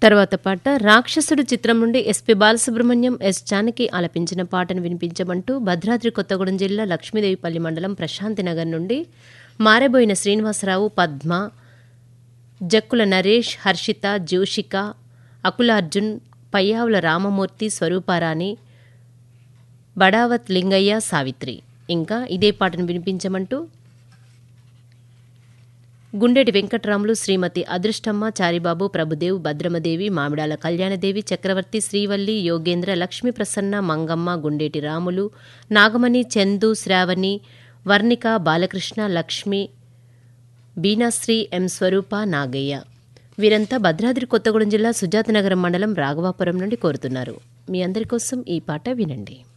తర్వాత పాట రాక్షసుడు చిత్రం నుండి ఎస్పి బాలసుబ్రహ్మణ్యం ఎస్ జానకి ఆలపించిన పాటను వినిపించమంటూ భద్రాద్రి కొత్తగూడెం జిల్లా లక్ష్మీదేవిపల్లి మండలం ప్రశాంతినగర్ నుండి మారెబోయిన శ్రీనివాసరావు పద్మ జక్కుల నరేష్ హర్షిత జోషిక అకులార్జున్ పయ్యావుల రామమూర్తి స్వరూపారాణి బడావత్ లింగయ్య సావిత్రి ఇంకా ఇదే పాటను వినిపించమంటూ గుండెటి వెంకట్రాములు శ్రీమతి అదృష్టమ్మ చారిబాబు ప్రభుదేవ్ భద్రమదేవి మామిడాల కళ్యాణదేవి చక్రవర్తి శ్రీవల్లి యోగేంద్ర లక్ష్మీ ప్రసన్న మంగమ్మ గుండేటి రాములు నాగమణి చందు శ్రావణి వర్ణిక బాలకృష్ణ లక్ష్మి బీనాశ్రీ ఎం స్వరూప నాగయ్య వీరంతా భద్రాద్రి కొత్తగూడెం జిల్లా సుజాతనగరం మండలం రాఘవాపురం నుండి కోరుతున్నారు మీ అందరి కోసం ఈ పాట వినండి